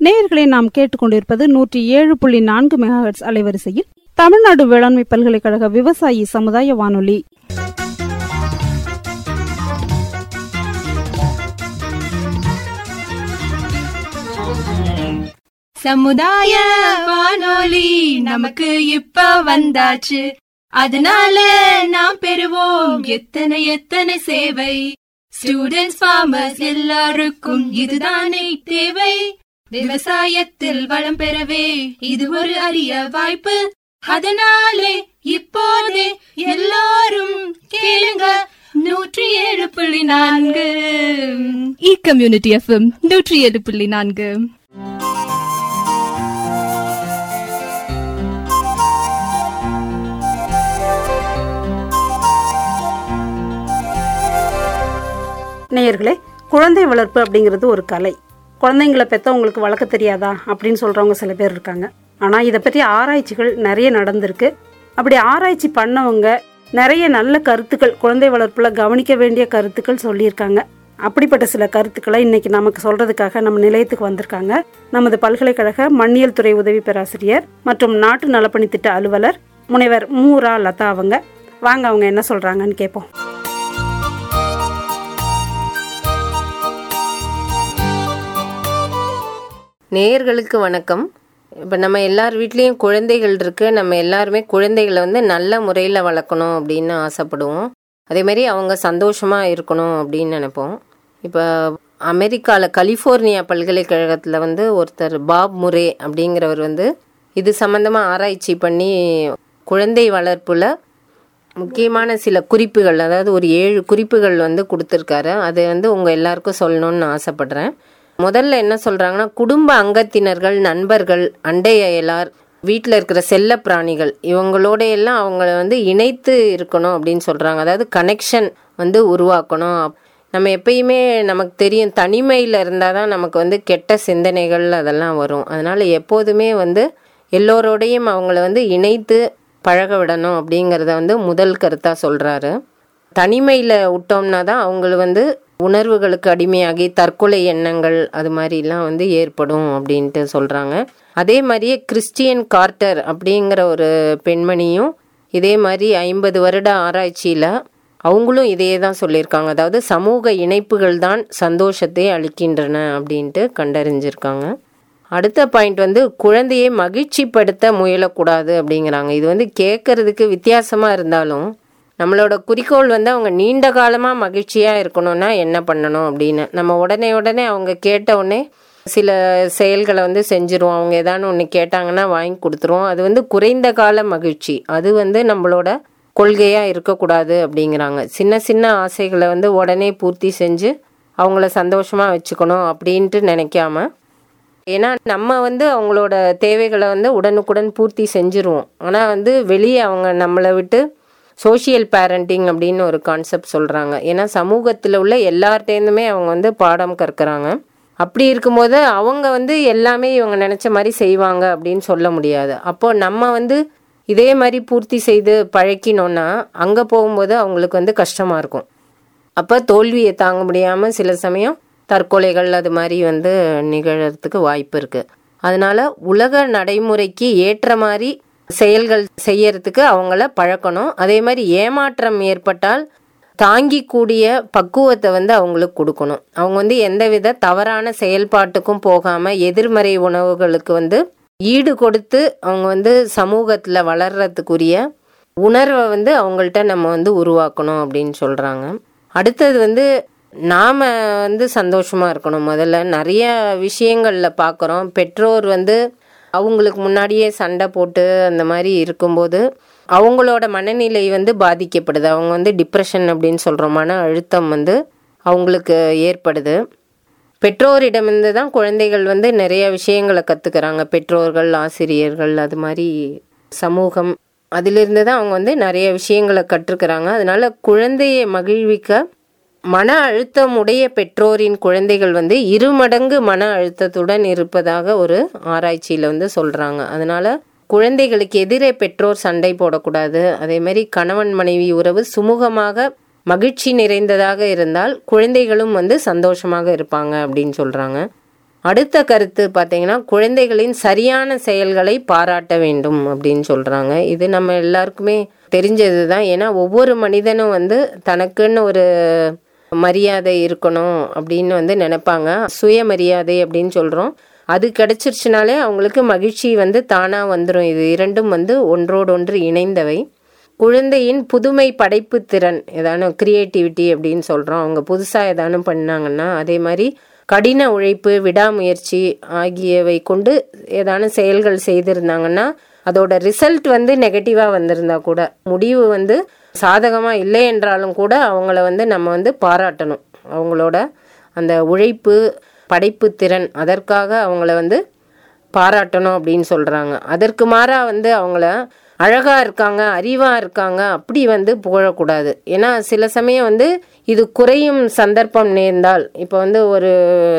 நேயர்களை நாம் கேட்டுக்கொண்டிருப்பது நூற்றி ஏழு புள்ளி நான்கு மெகாஹெட்ஸ் அலைவரிசையில் தமிழ்நாடு வேளாண்மை பல்கலைக்கழக விவசாயி சமுதாய வானொலி சமுதாய வானொலி நமக்கு இப்ப வந்தாச்சு அதனால நாம் பெறுவோம் எத்தனை எத்தனை சேவை ஸ்டூடெண்ட்ஸ் ஃபார்மர்ஸ் எல்லாருக்கும் இதுதானே தேவை விவசாயத்தில் வளம் பெறவே இது ஒரு அரிய வாய்ப்பு அதனாலே இப்போதே எல்லாரும் கேளுங்க நூற்றி ஏழு புள்ளி நான்கு இ கம்யூனிட்டி எஃப்எம் நூற்றி ஏழு புள்ளி நான்கு நேயர்களே குழந்தை வளர்ப்பு அப்படிங்கிறது ஒரு கலை குழந்தைங்களை பெற்றவங்களுக்கு வளர்க்க தெரியாதா அப்படின்னு சொல்கிறவங்க சில பேர் இருக்காங்க ஆனால் இதை பற்றி ஆராய்ச்சிகள் நிறைய நடந்திருக்கு அப்படி ஆராய்ச்சி பண்ணவங்க நிறைய நல்ல கருத்துக்கள் குழந்தை வளர்ப்பில் கவனிக்க வேண்டிய கருத்துக்கள் சொல்லியிருக்காங்க அப்படிப்பட்ட சில கருத்துக்களை இன்னைக்கு நமக்கு சொல்றதுக்காக நம்ம நிலையத்துக்கு வந்திருக்காங்க நமது பல்கலைக்கழக மண்ணியல் துறை உதவி பேராசிரியர் மற்றும் நாட்டு நலப்பணி திட்ட அலுவலர் முனைவர் மூரா லதா அவங்க வாங்க அவங்க என்ன சொல்றாங்கன்னு கேட்போம் நேயர்களுக்கு வணக்கம் இப்போ நம்ம எல்லார் வீட்லேயும் குழந்தைகள் இருக்குது நம்ம எல்லாருமே குழந்தைகளை வந்து நல்ல முறையில் வளர்க்கணும் அப்படின்னு ஆசைப்படுவோம் அதேமாரி அவங்க சந்தோஷமாக இருக்கணும் அப்படின்னு நினைப்போம் இப்போ அமெரிக்காவில் கலிஃபோர்னியா பல்கலைக்கழகத்தில் வந்து ஒருத்தர் பாப் முரே அப்படிங்கிறவர் வந்து இது சம்மந்தமாக ஆராய்ச்சி பண்ணி குழந்தை வளர்ப்பில் முக்கியமான சில குறிப்புகள் அதாவது ஒரு ஏழு குறிப்புகள் வந்து கொடுத்துருக்காரு அதை வந்து உங்கள் எல்லாருக்கும் சொல்லணும்னு நான் ஆசைப்படுறேன் முதல்ல என்ன சொல்கிறாங்கன்னா குடும்ப அங்கத்தினர்கள் நண்பர்கள் அண்டை அயலார் வீட்டில் இருக்கிற செல்ல பிராணிகள் இவங்களோட எல்லாம் அவங்கள வந்து இணைத்து இருக்கணும் அப்படின்னு சொல்கிறாங்க அதாவது கனெக்ஷன் வந்து உருவாக்கணும் நம்ம எப்பயுமே நமக்கு தெரியும் தனிமையில் இருந்தால் தான் நமக்கு வந்து கெட்ட சிந்தனைகள் அதெல்லாம் வரும் அதனால் எப்போதுமே வந்து எல்லோரோடையும் அவங்கள வந்து இணைத்து பழக விடணும் அப்படிங்கிறத வந்து முதல் கருத்தாக சொல்கிறாரு தனிமையில் விட்டோம்னா தான் அவங்கள வந்து உணர்வுகளுக்கு அடிமையாகி தற்கொலை எண்ணங்கள் அது மாதிரிலாம் வந்து ஏற்படும் அப்படின்ட்டு சொல்கிறாங்க அதே மாதிரியே கிறிஸ்டியன் கார்ட்டர் அப்படிங்கிற ஒரு பெண்மணியும் இதே மாதிரி ஐம்பது வருட ஆராய்ச்சியில் அவங்களும் இதே தான் சொல்லியிருக்காங்க அதாவது சமூக இணைப்புகள் தான் சந்தோஷத்தை அளிக்கின்றன அப்படின்ட்டு கண்டறிஞ்சிருக்காங்க அடுத்த பாயிண்ட் வந்து குழந்தையை மகிழ்ச்சிப்படுத்த முயலக்கூடாது அப்படிங்கிறாங்க இது வந்து கேட்கறதுக்கு வித்தியாசமாக இருந்தாலும் நம்மளோட குறிக்கோள் வந்து அவங்க நீண்ட காலமாக மகிழ்ச்சியாக இருக்கணும்னா என்ன பண்ணணும் அப்படின்னு நம்ம உடனே உடனே அவங்க கேட்ட உடனே சில செயல்களை வந்து செஞ்சுருவோம் அவங்க ஏதானு ஒன்று கேட்டாங்கன்னா வாங்கி கொடுத்துருவோம் அது வந்து குறைந்த கால மகிழ்ச்சி அது வந்து நம்மளோட கொள்கையாக இருக்கக்கூடாது அப்படிங்கிறாங்க சின்ன சின்ன ஆசைகளை வந்து உடனே பூர்த்தி செஞ்சு அவங்கள சந்தோஷமாக வச்சுக்கணும் அப்படின்ட்டு நினைக்காம ஏன்னா நம்ம வந்து அவங்களோட தேவைகளை வந்து உடனுக்குடன் பூர்த்தி செஞ்சுருவோம் ஆனால் வந்து வெளியே அவங்க நம்மளை விட்டு சோஷியல் பேரண்டிங் அப்படின்னு ஒரு கான்செப்ட் சொல்கிறாங்க ஏன்னா சமூகத்தில் உள்ள எல்லார்ட்டேருந்துமே அவங்க வந்து பாடம் கற்கிறாங்க அப்படி இருக்கும்போது அவங்க வந்து எல்லாமே இவங்க நினச்ச மாதிரி செய்வாங்க அப்படின்னு சொல்ல முடியாது அப்போ நம்ம வந்து இதே மாதிரி பூர்த்தி செய்து பழக்கினோன்னா அங்கே போகும்போது அவங்களுக்கு வந்து கஷ்டமாக இருக்கும் அப்போ தோல்வியை தாங்க முடியாமல் சில சமயம் தற்கொலைகள் அது மாதிரி வந்து நிகழறதுக்கு வாய்ப்பு இருக்குது அதனால உலக நடைமுறைக்கு ஏற்ற மாதிரி செயல்கள் செய்யறதுக்கு அவங்கள பழக்கணும் அதே மாதிரி ஏமாற்றம் ஏற்பட்டால் தாங்கி கூடிய பக்குவத்தை வந்து அவங்களுக்கு கொடுக்கணும் அவங்க வந்து எந்தவித தவறான செயல்பாட்டுக்கும் போகாமல் எதிர்மறை உணவுகளுக்கு வந்து ஈடு கொடுத்து அவங்க வந்து சமூகத்தில் வளர்றதுக்குரிய உணர்வை வந்து அவங்கள்ட்ட நம்ம வந்து உருவாக்கணும் அப்படின்னு சொல்கிறாங்க அடுத்தது வந்து நாம் வந்து சந்தோஷமாக இருக்கணும் முதல்ல நிறைய விஷயங்களில் பார்க்குறோம் பெற்றோர் வந்து அவங்களுக்கு முன்னாடியே சண்டை போட்டு அந்த மாதிரி இருக்கும்போது அவங்களோட மனநிலை வந்து பாதிக்கப்படுது அவங்க வந்து டிப்ரெஷன் அப்படின்னு சொல்கிறோம் மன அழுத்தம் வந்து அவங்களுக்கு ஏற்படுது பெற்றோரிடமிருந்து தான் குழந்தைகள் வந்து நிறைய விஷயங்களை கற்றுக்கிறாங்க பெற்றோர்கள் ஆசிரியர்கள் அது மாதிரி சமூகம் அதிலிருந்து தான் அவங்க வந்து நிறைய விஷயங்களை கற்றுக்கிறாங்க அதனால குழந்தையை மகிழ்விக்க மன அழுத்தம் உடைய பெற்றோரின் குழந்தைகள் வந்து இருமடங்கு மன அழுத்தத்துடன் இருப்பதாக ஒரு ஆராய்ச்சியில் வந்து சொல்கிறாங்க அதனால குழந்தைகளுக்கு எதிரே பெற்றோர் சண்டை போடக்கூடாது அதே மாதிரி கணவன் மனைவி உறவு சுமூகமாக மகிழ்ச்சி நிறைந்ததாக இருந்தால் குழந்தைகளும் வந்து சந்தோஷமாக இருப்பாங்க அப்படின்னு சொல்கிறாங்க அடுத்த கருத்து பார்த்தீங்கன்னா குழந்தைகளின் சரியான செயல்களை பாராட்ட வேண்டும் அப்படின்னு சொல்கிறாங்க இது நம்ம எல்லாருக்குமே தெரிஞ்சது தான் ஏன்னா ஒவ்வொரு மனிதனும் வந்து தனக்குன்னு ஒரு மரியாதை இருக்கணும் அப்படின்னு வந்து நினைப்பாங்க சுயமரியாதை அப்படின்னு சொல்கிறோம் அது கிடைச்சிருச்சுனாலே அவங்களுக்கு மகிழ்ச்சி வந்து தானாக வந்துடும் இது இரண்டும் வந்து ஒன்றோடொன்று இணைந்தவை குழந்தையின் புதுமை படைப்பு திறன் ஏதானும் கிரியேட்டிவிட்டி அப்படின்னு சொல்கிறோம் அவங்க புதுசாக ஏதானும் பண்ணாங்கன்னா அதே மாதிரி கடின உழைப்பு விடாமுயற்சி ஆகியவை கொண்டு ஏதானும் செயல்கள் செய்திருந்தாங்கன்னா அதோட ரிசல்ட் வந்து நெகட்டிவாக வந்திருந்தா கூட முடிவு வந்து சாதகமாக இல்லை என்றாலும் கூட அவங்கள வந்து நம்ம வந்து பாராட்டணும் அவங்களோட அந்த உழைப்பு படைப்பு திறன் அதற்காக அவங்கள வந்து பாராட்டணும் அப்படின்னு சொல்கிறாங்க அதற்கு மாறாக வந்து அவங்கள அழகாக இருக்காங்க அறிவாக இருக்காங்க அப்படி வந்து புகழக்கூடாது ஏன்னா சில சமயம் வந்து இது குறையும் சந்தர்ப்பம் நேர்ந்தால் இப்போ வந்து ஒரு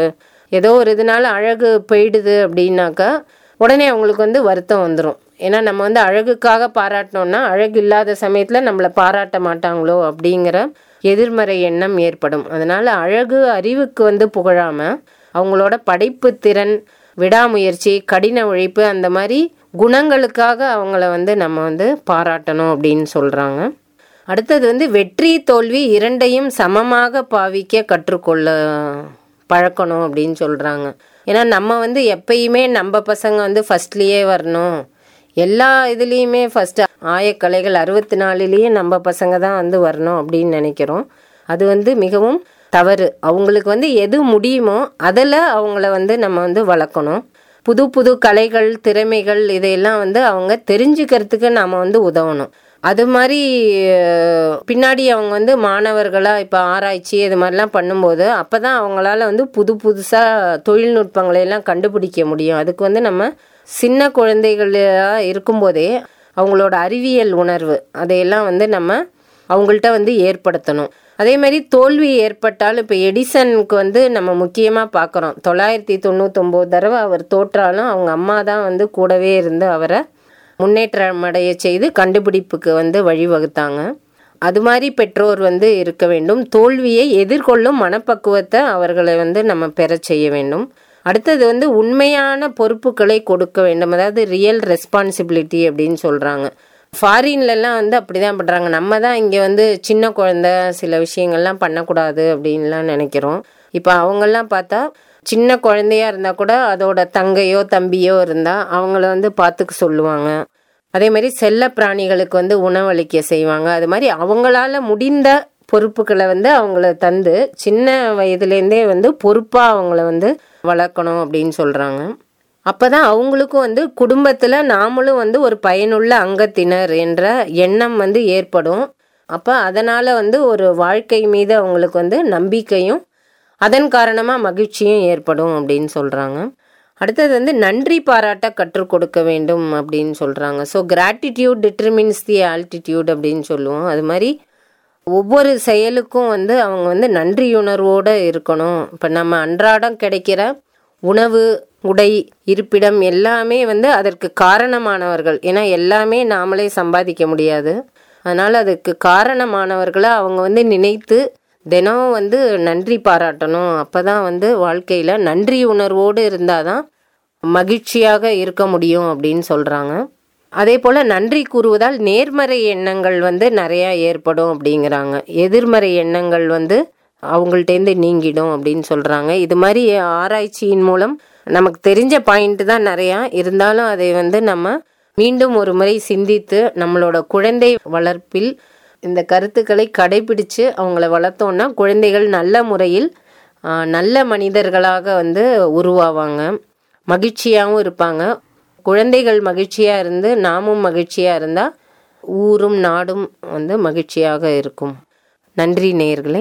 ஏதோ ஒரு இதனால அழகு போயிடுது அப்படின்னாக்கா உடனே அவங்களுக்கு வந்து வருத்தம் வந்துடும் ஏன்னா நம்ம வந்து அழகுக்காக பாராட்டினோம்னா அழகு இல்லாத சமயத்தில் நம்மளை பாராட்ட மாட்டாங்களோ அப்படிங்கிற எதிர்மறை எண்ணம் ஏற்படும் அதனால அழகு அறிவுக்கு வந்து புகழாமல் அவங்களோட படைப்பு திறன் விடாமுயற்சி கடின உழைப்பு அந்த மாதிரி குணங்களுக்காக அவங்கள வந்து நம்ம வந்து பாராட்டணும் அப்படின்னு சொல்கிறாங்க அடுத்தது வந்து வெற்றி தோல்வி இரண்டையும் சமமாக பாவிக்க கற்றுக்கொள்ள பழக்கணும் அப்படின்னு சொல்கிறாங்க ஏன்னா நம்ம வந்து எப்பயுமே நம்ம பசங்க வந்து ஃபஸ்ட்லேயே வரணும் எல்லா இதுலேயுமே ஃபஸ்ட்டு ஆயக்கலைகள் அறுபத்தி நாலுலேயும் நம்ம பசங்க தான் வந்து வரணும் அப்படின்னு நினைக்கிறோம் அது வந்து மிகவும் தவறு அவங்களுக்கு வந்து எது முடியுமோ அதில் அவங்கள வந்து நம்ம வந்து வளர்க்கணும் புது புது கலைகள் திறமைகள் இதையெல்லாம் வந்து அவங்க தெரிஞ்சுக்கிறதுக்கு நாம் வந்து உதவணும் அது மாதிரி அஹ், பின்னாடி அவங்க வந்து மாணவர்களாக இப்போ ஆராய்ச்சி இது மாதிரிலாம் பண்ணும்போது அப்போ தான் அவங்களால வந்து புது புதுசாக தொழில்நுட்பங்களை எல்லாம் கண்டுபிடிக்க முடியும் அதுக்கு வந்து நம்ம சின்ன குழந்தைகளாக இருக்கும்போதே அவங்களோட அறிவியல் உணர்வு அதையெல்லாம் வந்து நம்ம அவங்கள்ட்ட வந்து ஏற்படுத்தணும் அதே மாதிரி தோல்வி ஏற்பட்டாலும் இப்போ எடிசனுக்கு வந்து நம்ம முக்கியமாக பார்க்குறோம் தொள்ளாயிரத்தி தொண்ணூத்தொம்போது தடவை அவர் தோற்றாலும் அவங்க அம்மா தான் வந்து கூடவே இருந்து அவரை முன்னேற்றம் அடைய செய்து கண்டுபிடிப்புக்கு வந்து வழிவகுத்தாங்க அது மாதிரி பெற்றோர் வந்து இருக்க வேண்டும் தோல்வியை எதிர்கொள்ளும் மனப்பக்குவத்தை அவர்களை வந்து நம்ம பெறச் செய்ய வேண்டும் அடுத்தது வந்து உண்மையான பொறுப்புகளை கொடுக்க வேண்டும் அதாவது ரியல் ரெஸ்பான்சிபிலிட்டி அப்படின்னு சொல்கிறாங்க ஃபாரின்லலாம் வந்து அப்படி தான் பண்ணுறாங்க நம்ம தான் இங்கே வந்து சின்ன குழந்த சில விஷயங்கள்லாம் பண்ணக்கூடாது அப்படின்லாம் நினைக்கிறோம் இப்போ அவங்கெல்லாம் பார்த்தா சின்ன குழந்தையா இருந்தால் கூட அதோட தங்கையோ தம்பியோ இருந்தால் அவங்கள வந்து பார்த்துக்க சொல்லுவாங்க அதே மாதிரி செல்ல பிராணிகளுக்கு வந்து உணவளிக்க செய்வாங்க அது மாதிரி அவங்களால முடிந்த பொறுப்புகளை வந்து அவங்கள தந்து சின்ன வயதுலேருந்தே வந்து பொறுப்பாக அவங்கள வந்து வளர்க்கணும் அப்படின்னு சொல்கிறாங்க அப்பதான் அவங்களுக்கும் வந்து குடும்பத்தில் நாமளும் வந்து ஒரு பயனுள்ள அங்கத்தினர் என்ற எண்ணம் வந்து ஏற்படும் அப்போ அதனால் வந்து ஒரு வாழ்க்கை மீது அவங்களுக்கு வந்து நம்பிக்கையும் அதன் காரணமாக மகிழ்ச்சியும் ஏற்படும் அப்படின்னு சொல்கிறாங்க அடுத்தது வந்து நன்றி பாராட்ட கற்றுக் கொடுக்க வேண்டும் அப்படின்னு சொல்கிறாங்க so gratitude determines the altitude அப்படின்னு சொல்லுவோம் அது மாதிரி ஒவ்வொரு செயலுக்கும் வந்து அவங்க வந்து நன்றியுணர்வோடு இருக்கணும் இப்போ நம்ம அன்றாடம் கிடைக்கிற உணவு உடை இருப்பிடம் எல்லாமே வந்து அதற்கு காரணமானவர்கள் ஏன்னா எல்லாமே நாமளே சம்பாதிக்க முடியாது அதனால் அதுக்கு காரணமானவர்களை அவங்க வந்து நினைத்து தினம் வந்து நன்றி பாராட்டணும் அப்போ தான் வந்து வாழ்க்கையில் நன்றி உணர்வோடு இருந்தால் தான் மகிழ்ச்சியாக இருக்க முடியும் அப்படின்னு சொல்கிறாங்க அதே போல் நன்றி கூறுவதால் நேர்மறை எண்ணங்கள் வந்து நிறையா ஏற்படும் அப்படிங்கிறாங்க எதிர்மறை எண்ணங்கள் வந்து அவங்கள்ட்டேருந்து நீங்கிடும் அப்படின்னு சொல்கிறாங்க இது மாதிரி ஆராய்ச்சியின் மூலம் நமக்கு தெரிஞ்ச பாயிண்ட் தான் நிறையா இருந்தாலும் அதை வந்து நம்ம மீண்டும் ஒரு முறை சிந்தித்து நம்மளோட குழந்தை வளர்ப்பில் இந்த கருத்துக்களை கடைபிடிச்சு அவங்கள வளர்த்தோன்னா குழந்தைகள் நல்ல முறையில் ஆ, நல்ல மனிதர்களாக வந்து உருவாவாங்க மகிழ்ச்சியாகவும் இருப்பாங்க குழந்தைகள் மகிழ்ச்சியாக இருந்து நாமும் மகிழ்ச்சியாக இருந்தால் ஊரும் நாடும் வந்து மகிழ்ச்சியாக இருக்கும் நன்றி நேயர்களே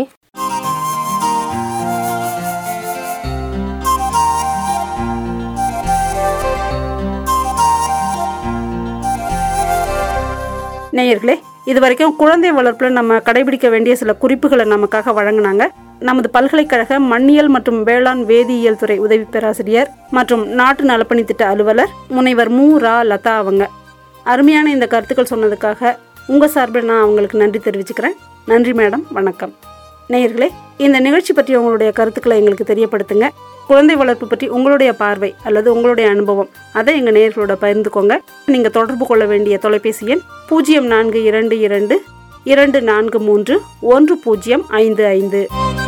நேயர்களே இது வரைக்கும் குழந்தை வளர்ப்பில் நம்ம கடைபிடிக்க வேண்டிய சில குறிப்புகளை நமக்காக வழங்கினாங்க நமது பல்கலைக்கழக மண்ணியல் மற்றும் வேளாண் வேதியியல் துறை உதவி பேராசிரியர் மற்றும் நாட்டு நலப்பணி திட்ட அலுவலர் முனைவர் மு ரா லதா அவங்க அருமையான இந்த கருத்துக்கள் சொன்னதுக்காக உங்கள் சார்பில் நான் அவங்களுக்கு நன்றி தெரிவிச்சுக்கிறேன் நன்றி மேடம் வணக்கம் நேயர்களே இந்த நிகழ்ச்சி பற்றி உங்களுடைய கருத்துக்களை எங்களுக்கு தெரியப்படுத்துங்க குழந்தை வளர்ப்பு பற்றி உங்களுடைய பார்வை அல்லது உங்களுடைய அனுபவம் அதை எங்கள் நேயர்களோட பகிர்ந்துக்கோங்க நீங்கள் தொடர்பு கொள்ள வேண்டிய தொலைபேசி எண் பூஜ்ஜியம் நான்கு இரண்டு இரண்டு இரண்டு நான்கு மூன்று ஒன்று பூஜ்ஜியம் ஐந்து ஐந்து